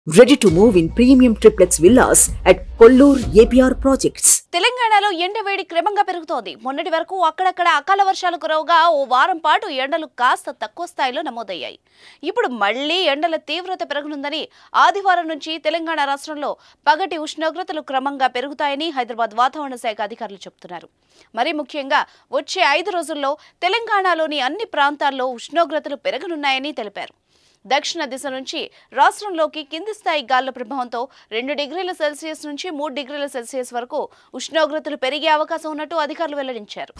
Ready to move in premium triplex villas at Kollur APR Projects. తెలంగాణలో ఎండవేడి క్రమంగా పెరుగుతోంది మొన్నటి వరకు అక్కడక్కడ అకాల వర్షాలు కురవగా ఓ వారం పాటు ఎండలు కాస్త తక్కువ స్థాయిలో నమోదయ్యాయి ఇప్పుడు మళ్లీ ఎండల తీవ్రత పెరగనుందని ఆదివారం నుంచి తెలంగాణ రాష్ట్రంలో పగటి ఉష్ణోగ్రతలు క్రమంగా పెరుగుతాయని హైదరాబాద్ వాతావరణ శాఖ అధికారులు చెబుతున్నారు మరీ ముఖ్యంగా వచ్చే ఐదు రోజుల్లో తెలంగాణలోని అన్ని ప్రాంతాల్లో ఉష్ణోగ్రతలు పెరగనున్నాయని తెలిపారు దక్షిణ దిశ నుంచి రాష్ట్రంలోకి కింది స్థాయి గాలుల ప్రభావంతో రెండు డిగ్రీల సెల్సియస్ నుంచి మూడు డిగ్రీల సెల్సియస్ వరకు ఉష్ణోగ్రతలు పెరిగే అవకాశం ఉన్నట్టు అధికారులు వెల్లడించారు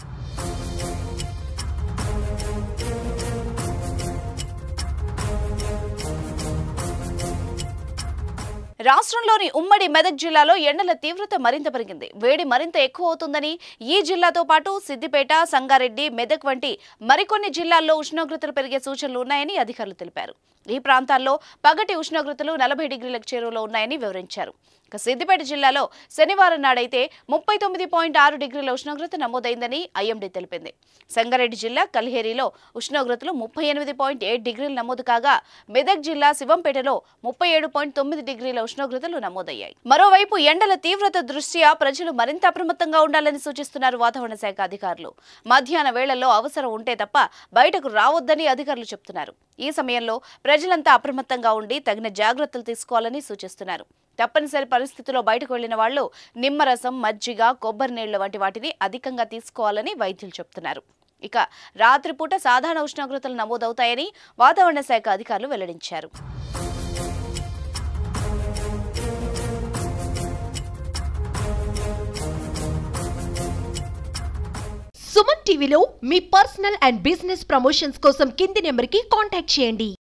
రాష్ట్రంలోని ఉమ్మడి మెదక్ జిల్లాలో ఎండల తీవ్రత మరింత పెరిగింది వేడి మరింత ఎక్కువ అవుతుందని ఈ జిల్లాతో పాటు సిద్దిపేట సంగారెడ్డి మెదక్ వంటి మరికొన్ని జిల్లాల్లో ఉష్ణోగ్రతలు పెరిగే సూచనలు ఉన్నాయని అధికారులు తెలిపారు ఈ ప్రాంతాల్లో పగటి ఉష్ణోగ్రతలు నలభై డిగ్రీలకు చేరువలో ఉన్నాయని వివరించారు ఇక సిద్దిపేట జిల్లాలో శనివారం నాడైతే ముప్పై తొమ్మిది పాయింట్ ఆరు డిగ్రీల ఉష్ణోగ్రత నమోదైందని ఐఎండీ తెలిపింది సంగారెడ్డి జిల్లా కల్హేరిలో ఉష్ణోగ్రతలు ముప్పై ఎనిమిది పాయింట్ ఏడు డిగ్రీలు నమోదు కాగా మెదక్ జిల్లా శివంపేటలో ముప్పై ఏడు పాయింట్ తొమ్మిది డిగ్రీల ఉష్ణోగ్రతలు నమోదయ్యాయి మరోవైపు ఎండల తీవ్రత దృష్ట్యా ప్రజలు మరింత అప్రమత్తంగా ఉండాలని సూచిస్తున్నారు వాతావరణ శాఖ అధికారులు మధ్యాహ్న వేళల్లో అవసరం ఉంటే తప్ప బయటకు రావద్దని అధికారులు చెబుతున్నారు ఈ సమయంలో ప్రజలంతా అప్రమత్తంగా ఉండి తగిన జాగ్రత్తలు తీసుకోవాలని సూచిస్తున్నారు తప్పనిసరి పరిస్థితిలో బయటకు వెళ్లిన వాళ్ళు నిమ్మరసం మజ్జిగ కొబ్బరి నీళ్లు వంటి వాటిని అధికంగా తీసుకోవాలని వైద్యులు చెబుతున్నారు ఇక రాత్రిపూట సాధారణ ఉష్ణోగ్రతలు నమోదవుతాయని వాతావరణ శాఖ అధికారులు వెల్లడించారు సుమన్ టీవీలో మీ పర్సనల్ అండ్ బిజినెస్ ప్రమోషన్స్ కోసం కింది నెంబర్కి కాంటాక్ట్ చేయండి